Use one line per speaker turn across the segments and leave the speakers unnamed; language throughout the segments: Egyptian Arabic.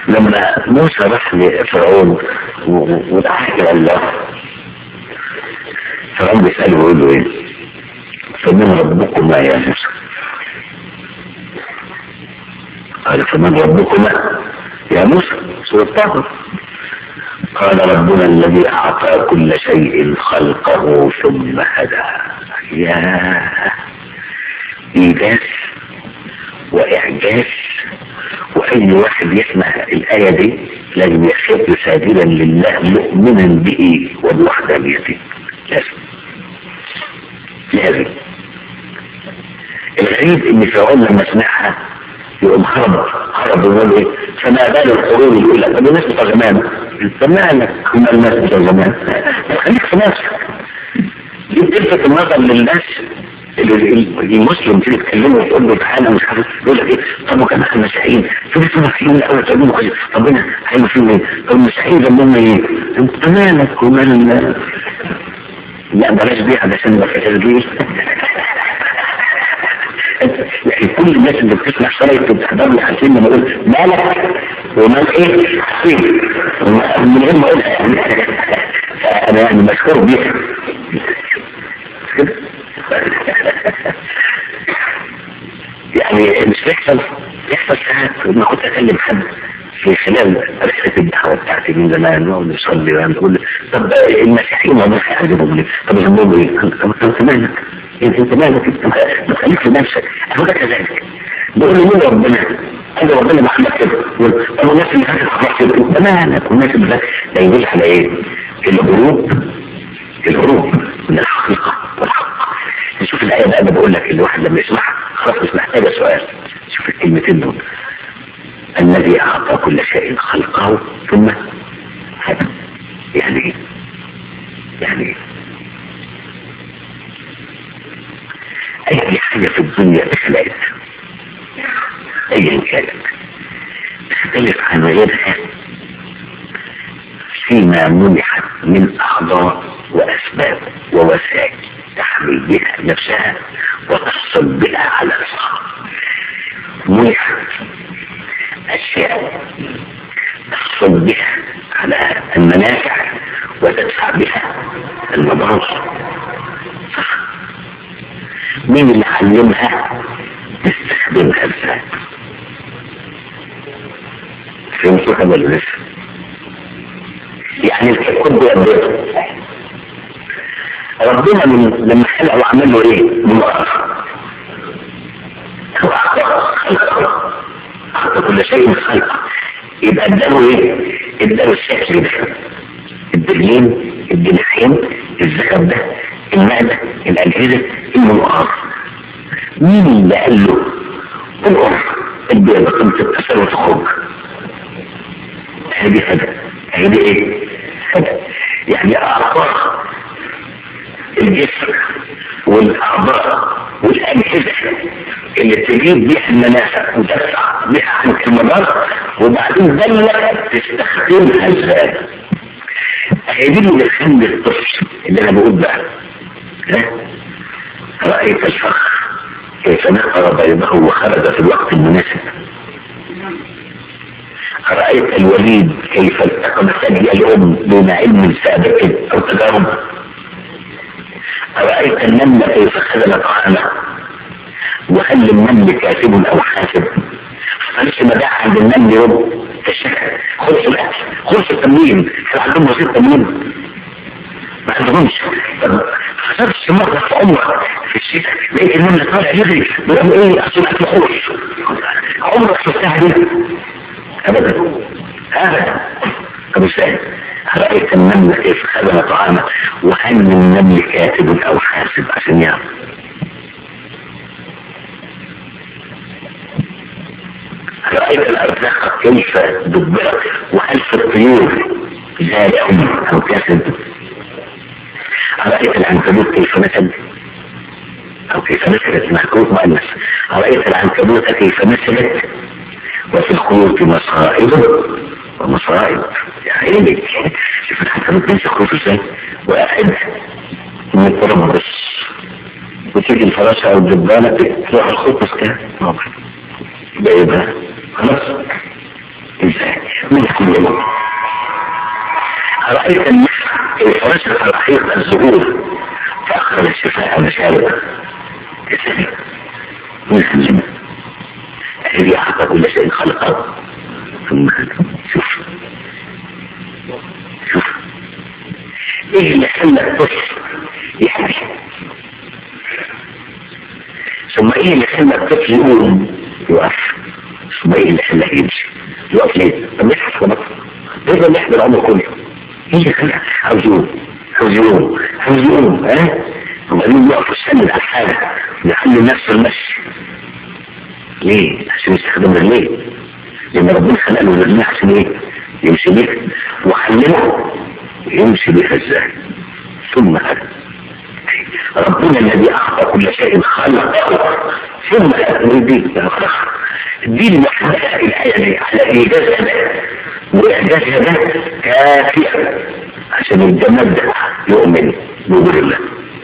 لما موسى راح لفرعون ودعاه الى الله فرعون بيسأله ويقول له ايه فمن ربكما يا موسى قال فمن ربكما يا موسى سورة طه قال ربنا الذي أعطى كل شيء خلقه ثم هدى يا إيجاز وإعجاز وأي واحد يسمع الآية دي لازم يخف ساجدا لله مؤمنا به وبوحدانيته لازم لازم الغريب ان فرعون لما سمعها يقوم هرب هرب ويقول ايه فما بال القرون الاولى طب الناس بتوع زمان طب مالك هم الناس بتوع زمان خليك في نفسك دي بتلفت النظر للناس المسلم تيجي تكلمه وتقول له تعالى مش عارف يقول لك ايه طب وكان احنا مسيحيين في ناس مسيحيين الاول تقول له كويس طب انا هيعمل فيهم ايه؟ طب المسيحيين ذنبهم ايه؟ انت مالك ومال لا بلاش بيها علشان ما فيهاش دي يعني كل الناس اللي بتسمع شرايط وبتحضر لي حاسين لما اقول مالك ومال ايه حسين من غير ما اقولها يعني انا يعني مشهور بيها يعني مش بيحصل بيحصل ساعات لما كنت اكلم حد في خلال رحلة الدعوة بتاعتي من زمان نقعد نصلي ونقول طب المسيحيين والله هيعجبهم ليه؟ طب ذنبهم ايه؟ طب انت مالك؟ انت مالك انت ما تخليك في نفسك هو ده كذلك بقول له مين ربنا؟ قال ربنا ما عمل كده طب الناس اللي فاتت خلاص كده انت مالك والناس اللي فاتت ده يدل على ايه؟ الهروب الهروب من الحقيقة والحق نشوف الآية بقى أنا بقول لك الواحد لما يسمعها خلاص مش محتاجة سؤال شوف الكلمتين دول الذي أعطى كل شيء خلقه ثم هدى يعني ايه؟ يعني ايه؟ أي حاجة في الدنيا اتخلقت أيا كانت تختلف عن غيرها فيما منحت من أعضاء وأسباب ووسائل تحمل بها نفسها وتحصل بها على نفسها منحت أشياء تحصل بها على المنافع وتدفع بها المضار صح مين اللي علمها تستخدمها ازاي فهمتوا ولا لسه يعني الحكم بيقدر ربنا من لما خلقه وعمل له ايه من هو خلقه أعطى كل شيء خلقه يبقى اداله ايه اداله الشكل ده الدليل الجناحين الذهب ده المعدة الأجهزة المنقار مين اللي قال له الأرض البيضة قيمة التصرف تخرج هذه هدى هذه ايه هدى يعني أعطاه الجسم والأعضاء والأجهزة اللي تجيب بيها المنافع وتدفع بيها عنك المضار وبعدين دلك تستخدمها ازاي هي دي اللي بتخلي الطفل اللي انا بقول بقى رأيت الفخر كيف نقر بيضه وخرج في الوقت المناسب رأيت الوليد كيف التقم ثدي الأم دون علم سابق أو تجارب رأيت النملة كيف خزن طعامه وهل للنمل كاتب أو حاسب فلسه ما دعا عند النمل يوم الشكل خلص الأكل خلص التمرين كان عندهم وزير تمرين ما عندهمش حسبت مرة في عمرك في الشتاء لقيت النملة طالع يجري بيقول ايه اصل الاكل خلص عمرك شفتها دي ابدا ابدا طب ازاي رأيت النملة كيف خزن طعامه وهل من النمل كاتب او حاسب عشان يعرف رأيت الأرزاق كيف دبرت وهل في الطيور زارع أو كاسد رأيت العنكبوت كيف مثل أو كيف مثلت محكوك مؤنث رأيت العنكبوت كيف مثلت وفي الخيوط مصائب ومصائب يا عيني شوف العنكبوت ماشي خروف ازاي واحد متربص وتيجي الفراشة أو الدبانة تروح الخوف كده يبقى ايه ده؟ خلاص ازاي من كل أرأيت النحل كيف رسل الرحيق الزهور فأخذ الشفاء مشاربه كذلك من الجنة الذي أعطى كل شيء خلقه ثم شوف شوف ايه اللي خلى الطفل يحبي ثم ايه اللي خلى الطفل يقوم يقف ثم ايه اللي خلاه يمشي يقف ليه؟ طب يضحك ولا يفضل يحمل العمر كله ايه اللي خلى عاوز يقوم عاوز يقوم عاوز يقوم ها وبعدين يقف يستند على الحاجه يخلي نفسه المشي ليه؟ عشان يستخدم رجليه لان ربنا خلق له رجليه عشان ايه؟ يمشي بيها وعلمه يمشي بها ازاي ثم هذا ربنا الذي اعطى كل شيء خلقه ثم دي دي المحدثة الآية دي على إيجاز هذا وإعجاز هذا كافية عشان الجمال ده يؤمن بوجود الله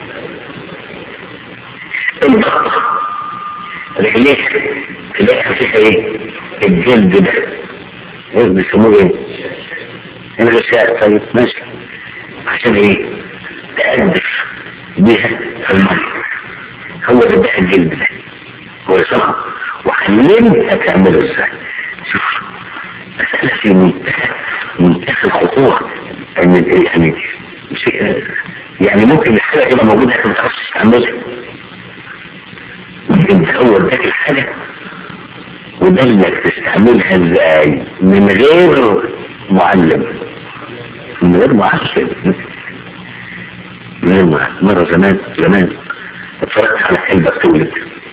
الضغط رجليك تلاقي فيها ايه الجلد ده ايه بيسموه ايه الغشاء طيب ماشي عشان ايه تأدف بها المية هو ده بقى الجلد ده هو يصنع وعلمت تعمله ازاي شوف مسألة في منتهى منتهى الخطورة ان يعني شيء يعني ممكن الحاجة تبقى موجودة انت ما تعرفش تستعملها ممكن تهور ذاك الحاجة وده انك تستعملها ازاي من غير معلم من غير معلم من غير معلم مرة زمان زمان اتفرجت على حلبة تولد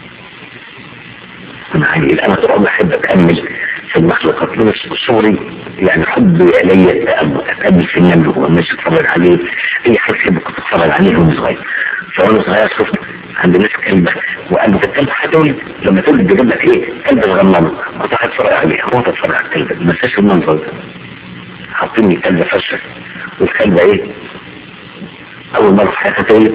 انا عيل انا طول عمري احب اتامل في المخلوقات من صوري يعني حب الي التامل اتامل في النمل وهو ماشي اتفرج عليه اي حاجه تحب كنت اتفرج عليه وانا صغير فوانا صغير شفت عند ناس كلبه وقالوا ده الكلب هتولد لما تولد بيجيب لك ايه كلب صغنن كنت هتفرج عليه هو تتفرج على الكلبه ما انساش المنظر ده حاطين لي كلبه فشه والكلبه ايه اول مره في حياتها تولد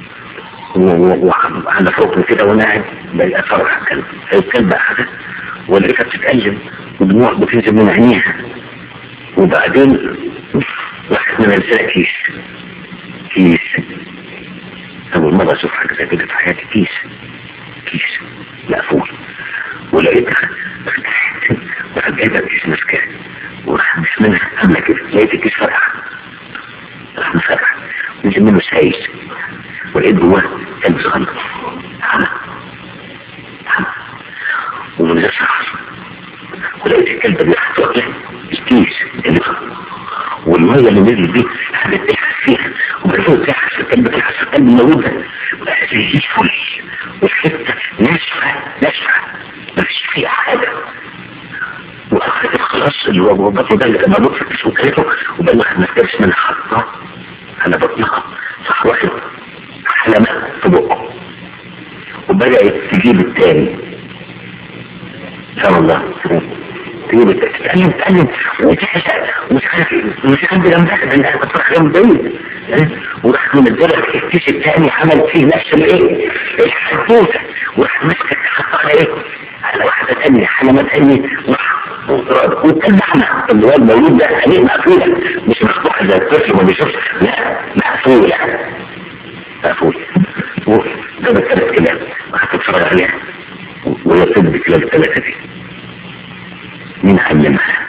وعلى فوق كده وانا قاعد بقى اتفرج على الكلب الكلب قاعده ولقيتها بتتكلم ودموع بتنزل من عينيها وبعدين راحت منزله كيس كيس اول مره اشوف حاجه زي كده في حياتي كيس كيس مقفول ولقيتها راحت جايبه الكيس ماسكاه وراح مش منها عامله كده لقيت الكيس فتح راح مفتح نزل منه سايس ولقيت جواه كلب صغير حمى حمى ومن غير شعر ولقيت الكلب اللي تحت وقته الكيس اللي فوق والمية اللي نزلت دي حاجة تلحس فيها وبعدين تلحس الكلب تلحس الكلب الموجود ده بقى زي الفل والحتة ناشفة ناشفة مفيش فيها حاجة واخدت خلاص اللي هو بطل ده اللي كان موجود في الكيس وكلته وبقى ما كانش من حطها على بطنها صح واحد حلمات في بقه وبدأت تجيب التاني سبحان الله تجيب التاني تتعلم تتعلم وتحسن ومش عارف مش عارف جنبها لانها بتروح جنب بعيد وراح من الدرجة الكيس التاني عمل فيه نفس الايه الحدوثة وراح مسكت حطها ايه على واحدة تانية حلمة تانية وراح والكلب احنا اللي هو المولود ده عليه مقفولة مش مفتوحة زي الطفل ما بيشوفش لا مقفولة مقفول وده ثلاث كلاب وهتتفرج عليها وهي تبدي كلاب الثلاثة دي مين علمها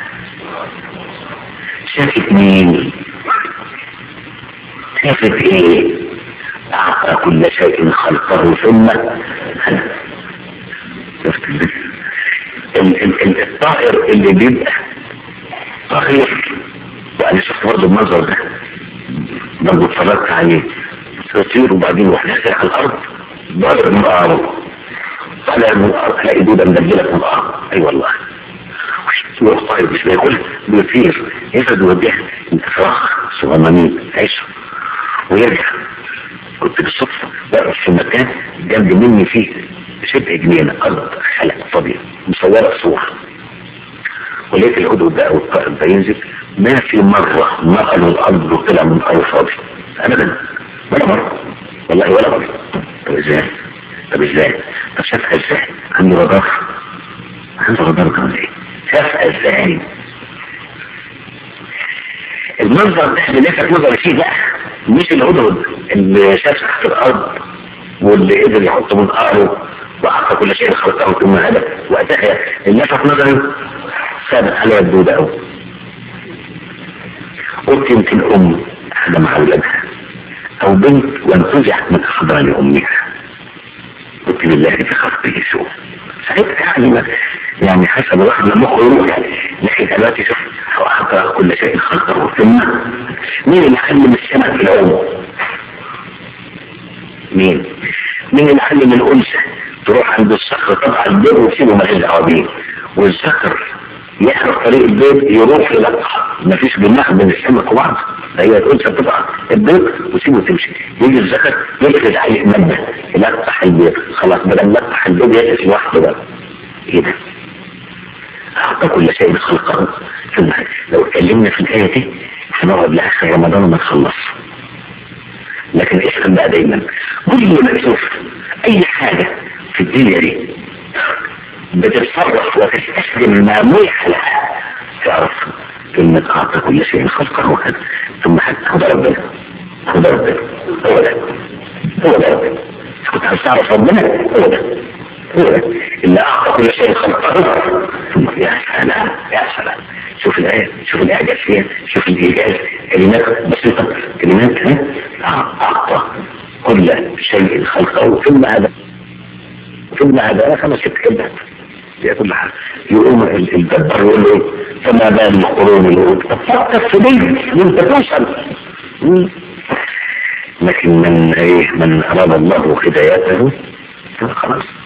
شافت مين شافت ايه اعطى كل شيء خلقه ثم شفت الطائر اللي بيبقى طائر وانا شفت برضه المنظر ده برضه اتفرجت عليه تطير وبعدين واحنا على الارض ضرب من الارض طلع من الارض الاقي دوده مدلله من الارض اي أيوة والله يروح طاير مش بياكل بيطير يفرد ويوديها انت فراخ صغننين عيش ويرجع كنت بالصدفه واقف في مكان جنب مني فيه شبه جنينه ارض خلق فاضيه مصوره صور ولقيت الهدهد ده او الطائر ده ينزل ما في مره نقلوا الارض وطلع من الارض فاضي ابدا ولا مرة والله ولا مرة طب ازاي طب ازاي طب شافها ازاي عنده رضاف عنده رضاف ولا ايه شافها ازاي المنظر ده اللي لفت نظري فيه بقى مش الهدهد اللي شاف تحت الارض واللي قدر يحط من قاره وأعطى كل شيء خلقه ثم هدى وأتاها اللي لفت نظري ثابت عليها الدودة أوي قلت يمكن أم قاعدة مع أولادها أو بنت وانفزعت من أحضان أمها قلت بالله في خلقه سوء ساعتها يعني يعني حسب الواحد لما مخه يروح يعني لكن دلوقتي شوف وأعطى كل شيء خلقه ثم مين اللي علم السماء في العمر؟ مين؟ مين اللي علم الأنثى تروح عند الصخر طبعا البيت وتسيبه مالهاش دعوه بيه والصخر يعرف طريق البيت يروح يلقح مفيش جماع بين السمك وبعض هي الانثى بتقع البيت وتسيبه تمشي يجي الذكر يفرد عليه ماده يلقح البيت خلاص بدل ما يلقح البيت يجلس لوحده بقى ايه ده؟ اعطى كل شيء خلقه ثم لو اتكلمنا في الايه دي هنقعد لاخر رمضان وما نخلص لكن افهم بقى دايما كل ما تشوف اي حاجه في الدنيا دي بتتصرف وتستسلم ما ملح لها تعرف كلمة أعطى كل شيء خلقه وكذا ثم حتى هو ربنا هو ربنا هو ده هو ده ربنا كنت عايز تعرف ربنا هو ده هو ده اللي أعطى كل شيء خلقه ثم يا سلام يا سلام شوف الآية شوف الإعجاز فيها شوف الإيجاز كلمات بسيطة كلمات ها أعطى كل شيء خلقه ثم هذا ثم هذا خمس ست كلمات في كل حاجة يقوم الجبر يقول له فما بال القرون الأولى فكر في دي انت توصل لكن من ايه من اراد الله هدايته خلاص